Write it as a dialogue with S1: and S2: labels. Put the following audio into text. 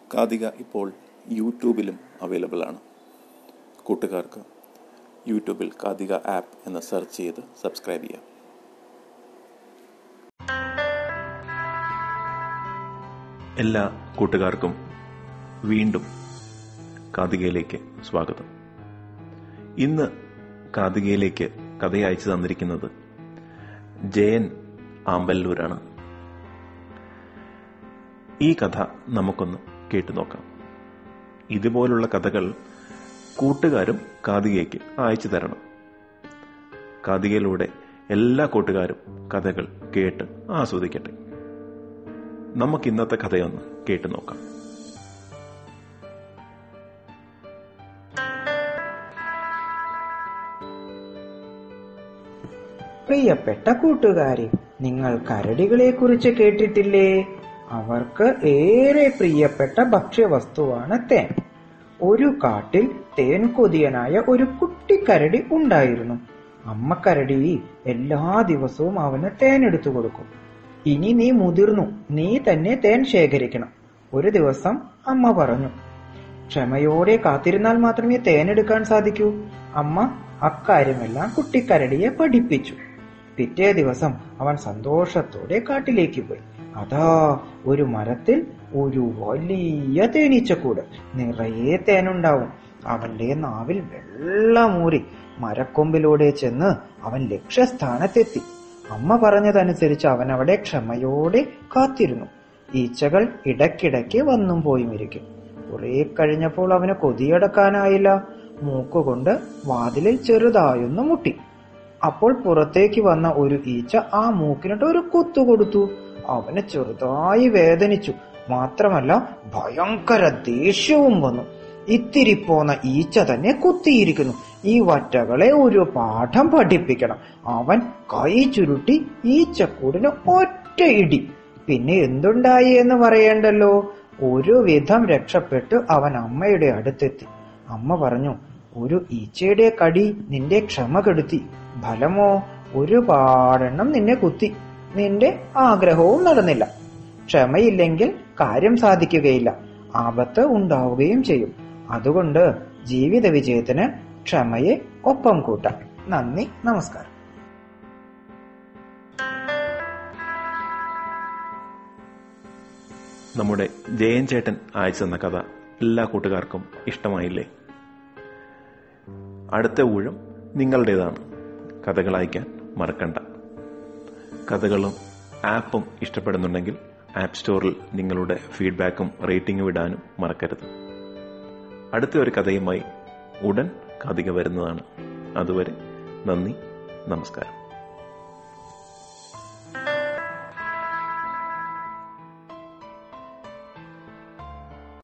S1: കാതിക ഇപ്പോൾ യൂട്യൂബിലും അവൈലബിൾ ആണ് കൂട്ടുകാർക്ക് യൂട്യൂബിൽ കാതിക ആപ്പ് എന്ന് സെർച്ച് ചെയ്ത് സബ്സ്ക്രൈബ് ചെയ്യാം എല്ലാ കൂട്ടുകാർക്കും വീണ്ടും കാതികയിലേക്ക് സ്വാഗതം ഇന്ന് കാതികയിലേക്ക് കഥ അയച്ചു തന്നിരിക്കുന്നത് ജയൻ ആമ്പല്ലൂരാണ് ഈ കഥ നമുക്കൊന്ന് കേട്ടു നോക്കാം ഇതുപോലുള്ള കഥകൾ കൂട്ടുകാരും കാതികയ്ക്ക് അയച്ചു തരണം കാതികയിലൂടെ എല്ലാ കൂട്ടുകാരും കഥകൾ കേട്ട് ആസ്വദിക്കട്ടെ നമുക്ക് ഇന്നത്തെ കഥയൊന്ന് കേട്ടു നോക്കാം
S2: പ്രിയപ്പെട്ട കൂട്ടുകാരെ നിങ്ങൾ കരടികളെ കുറിച്ച് കേട്ടിട്ടില്ലേ അവർക്ക് ഏറെ പ്രിയപ്പെട്ട ഭക്ഷ്യവസ്തുവാണ് തേൻ ഒരു കാട്ടിൽ തേൻ കൊതിയനായ ഒരു കുട്ടിക്കരടി ഉണ്ടായിരുന്നു അമ്മ കരടി എല്ലാ ദിവസവും അവന് തേൻ എടുത്തു കൊടുക്കും ഇനി നീ മുതിർന്നു നീ തന്നെ തേൻ ശേഖരിക്കണം ഒരു ദിവസം അമ്മ പറഞ്ഞു ക്ഷമയോടെ കാത്തിരുന്നാൽ മാത്രമേ തേനെടുക്കാൻ സാധിക്കൂ അമ്മ അക്കാര്യമെല്ലാം കുട്ടിക്കരടിയെ പഠിപ്പിച്ചു പിറ്റേ ദിവസം അവൻ സന്തോഷത്തോടെ കാട്ടിലേക്ക് പോയി അതാ ഒരു മരത്തിൽ ഒരു വലിയ തേനീച്ചക്കൂട് നിറയെ തേനുണ്ടാവും അവന്റെ നാവിൽ വെള്ളമൂറി മരക്കൊമ്പിലൂടെ ചെന്ന് അവൻ ലക്ഷ്യസ്ഥാനത്തെത്തി അമ്മ പറഞ്ഞതനുസരിച്ച് അവൻ അവിടെ ക്ഷമയോടെ കാത്തിരുന്നു ഈച്ചകൾ ഇടയ്ക്കിടയ്ക്ക് വന്നും പോയും ഇരിക്കും കുറെ കഴിഞ്ഞപ്പോൾ അവന് കൊതിയടക്കാനായില്ല മൂക്കുകൊണ്ട് വാതിലിൽ ചെറുതായൊന്ന് മുട്ടി അപ്പോൾ പുറത്തേക്ക് വന്ന ഒരു ഈച്ച ആ മൂക്കിനിട്ട് ഒരു കുത്തു കൊടുത്തു അവന് ചെറുതായി വേദനിച്ചു മാത്രമല്ല ഭയങ്കര ദേഷ്യവും വന്നു ഇത്തിരി പോന്ന ഈച്ച തന്നെ കുത്തിയിരിക്കുന്നു ഈ വറ്റകളെ ഒരു പാഠം പഠിപ്പിക്കണം അവൻ കൈ ചുരുട്ടി ഈച്ചക്കൂടിന് ഒറ്റ ഇടി പിന്നെ എന്തുണ്ടായി എന്ന് പറയേണ്ടല്ലോ ഒരു വിധം രക്ഷപ്പെട്ട് അവൻ അമ്മയുടെ അടുത്തെത്തി അമ്മ പറഞ്ഞു ഒരു ഈച്ചയുടെ കടി നിന്റെ ക്ഷമ കെടുത്തി ഫലമോ ഒരുപാടെണ്ണം നിന്നെ കുത്തി നിന്റെ ആഗ്രഹവും നടന്നില്ല ക്ഷമയില്ലെങ്കിൽ കാര്യം സാധിക്കുകയില്ല ആപത്ത് ഉണ്ടാവുകയും ചെയ്യും അതുകൊണ്ട് ജീവിത വിജയത്തിന് ക്ഷമയെ ഒപ്പം കൂട്ടാം നന്ദി നമസ്കാരം
S1: നമ്മുടെ ജയൻ ചേട്ടൻ അയച്ചു തന്ന കഥ എല്ലാ കൂട്ടുകാർക്കും ഇഷ്ടമായില്ലേ അടുത്ത ഊഴം നിങ്ങളുടേതാണ് കഥകൾ അയക്കാൻ മറക്കണ്ട കഥകളും ആപ്പും ഇഷ്ടപ്പെടുന്നുണ്ടെങ്കിൽ ആപ്പ് സ്റ്റോറിൽ നിങ്ങളുടെ ഫീഡ്ബാക്കും റേറ്റിംഗും ഇടാനും മറക്കരുത് അടുത്ത ഒരു കഥയുമായി ഉടൻ കഥിക വരുന്നതാണ് അതുവരെ നന്ദി നമസ്കാരം